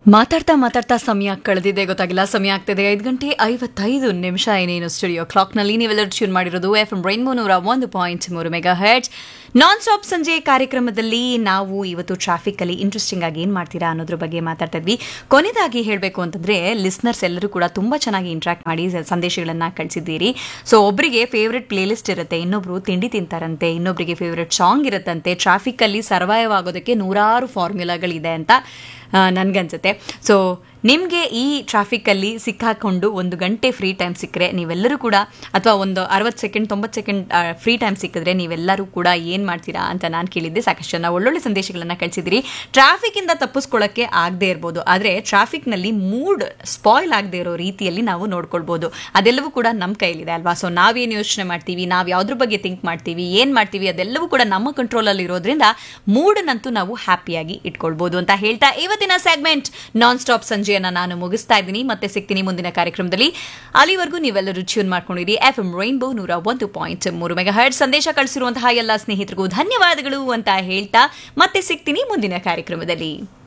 ಮಾತಾಡ್ತಾ ಮಾತಾಡ್ತಾ ಸಮಯ ಕಳೆದಿದೆ ಗೊತ್ತಾಗಿಲ್ಲ ಸಮಯ ಆಗ್ತಿದೆ ಐದು ಗಂಟೆ ಐವತ್ತೈದು ನಿಮಿಷ ಏನೇನು ಸ್ಟುಡಿಯೋ ಕ್ಲಾಕ್ನಲ್ಲಿ ನೀವೆಲ್ಲರೂ ಟ್ಯೂನ್ ಮಾಡಿರೋದು ಎಫ್ ಎಂ ರೈನ್ಬೋ ನೂರ ಒಂದು ಪಾಯಿಂಟ್ ಮೂರು ಮೆಗಾ ಹೆಡ್ಸ್ ನಾನ್ ಸ್ಟಾಪ್ ಸಂಜೆ ಕಾರ್ಯಕ್ರಮದಲ್ಲಿ ನಾವು ಇವತ್ತು ಟ್ರಾಫಿಕ್ ಅಲ್ಲಿ ಇಂಟ್ರೆಸ್ಟಿಂಗ್ ಆಗಿ ಏನ್ ಮಾಡ್ತೀರಾ ಅನ್ನೋದ್ರ ಬಗ್ಗೆ ಮಾತಾಡ್ತಾ ಇದ್ವಿ ಕೊನೆಯದಾಗಿ ಹೇಳಬೇಕು ಅಂತಂದ್ರೆ ಲಿಸ್ನರ್ಸ್ ಎಲ್ಲರೂ ಕೂಡ ತುಂಬಾ ಚೆನ್ನಾಗಿ ಇಂಟ್ರಾಕ್ಟ್ ಮಾಡಿ ಸಂದೇಶಗಳನ್ನ ಕಳಿಸಿದ್ದೀರಿ ಸೊ ಒಬ್ಬರಿಗೆ ಫೇವ್ರೆಟ್ ಪ್ಲೇ ಲಿಸ್ಟ್ ಇರುತ್ತೆ ಇನ್ನೊಬ್ರು ತಿಂಡಿ ತಿಂತಾರಂತೆ ಇನ್ನೊಬ್ಬರಿಗೆ ಫೇವ್ರೆಟ್ ಸಾಂಗ್ ಇರುತ್ತಂತೆ ಟ್ರಾಫಿಕ್ ಅಲ್ಲಿ ಸರ್ವೈವ್ ಆಗೋದಕ್ಕೆ ನೂರಾರು ಫಾರ್ಮ್ಯುಲಾಗಳಿದೆ ಅಂತ ಆ, ನನ್ಗನ್ಸುತ್ತೆ ಸೊ ನಿಮಗೆ ಈ ಟ್ರಾಫಿಕ್ಕಲ್ಲಿ ಸಿಕ್ಕಾಕೊಂಡು ಒಂದು ಗಂಟೆ ಫ್ರೀ ಟೈಮ್ ಸಿಕ್ಕರೆ ನೀವೆಲ್ಲರೂ ಕೂಡ ಅಥವಾ ಒಂದು ಅರವತ್ತು ಸೆಕೆಂಡ್ ತೊಂಬತ್ತು ಸೆಕೆಂಡ್ ಫ್ರೀ ಟೈಮ್ ಸಿಕ್ಕಿದ್ರೆ ನೀವೆಲ್ಲರೂ ಕೂಡ ಏನು ಮಾಡ್ತೀರಾ ಅಂತ ನಾನು ಕೇಳಿದ್ದೆ ಸಾಕಷ್ಟು ಜನ ಒಳ್ಳೊಳ್ಳೆ ಸಂದೇಶಗಳನ್ನು ಕಳಿಸಿದಿರಿ ಟ್ರಾಫಿಕ್ಕಿಂದ ತಪ್ಪಿಸ್ಕೊಳ್ಳೋಕ್ಕೆ ಆಗದೆ ಇರ್ಬೋದು ಆದರೆ ಟ್ರಾಫಿಕ್ನಲ್ಲಿ ಮೂಡ್ ಸ್ಪಾಯ್ಲ್ ಆಗದೆ ಇರೋ ರೀತಿಯಲ್ಲಿ ನಾವು ನೋಡ್ಕೊಳ್ಬೋದು ಅದೆಲ್ಲವೂ ಕೂಡ ನಮ್ಮ ಕೈಲಿದೆ ಅಲ್ವಾ ಸೊ ನಾವೇನು ಯೋಚನೆ ಮಾಡ್ತೀವಿ ನಾವು ಯಾವುದ್ರ ಬಗ್ಗೆ ಥಿಂಕ್ ಮಾಡ್ತೀವಿ ಏನು ಮಾಡ್ತೀವಿ ಅದೆಲ್ಲವೂ ಕೂಡ ನಮ್ಮ ಕಂಟ್ರೋಲಲ್ಲಿ ಇರೋದ್ರಿಂದ ಮೂಡನ್ನಂತೂ ನಾವು ಹ್ಯಾಪಿಯಾಗಿ ಇಟ್ಕೊಳ್ಬೋದು ಅಂತ ಹೇಳ್ತಾ ಇವತ್ತಿನ ಸೆಗ್ಮೆಂಟ್ ನಾನ್ ಸ್ಟಾಪ್ ಸಂಜೆಯನ್ನ ನಾನು ಮುಗಿಸ್ತಾ ಇದ್ದೀನಿ ಮತ್ತೆ ಸಿಗ್ತೀನಿ ಮುಂದಿನ ಕಾರ್ಯಕ್ರಮದಲ್ಲಿ ಅಲ್ಲಿವರೆಗೂ ನೀವೆಲ್ಲರೂ ಟ್ಯೂನ್ ಮಾಡ್ಕೊಂಡಿರಿ ಎಫ್ ಎಂ ರೈನ್ಬೋ ನೂರ ಒಂದು ಪಾಯಿಂಟ್ ಮೂರು ಮೆಗಾ ಹರ್ಡ್ ಸಂದೇಶ ಕಳಿಸಿರುವಂತಹ ಎಲ್ಲ ಸ್ನೇಹಿತರಿಗೂ ಧನ್ಯವಾದಗಳು ಅಂತ ಹೇಳ್ತಾ ಮತ್ತೆ ಸಿಗ್ತೀನಿ ಮುಂದಿನ ಕಾರ್ಯಕ್ರಮದಲ್ಲಿ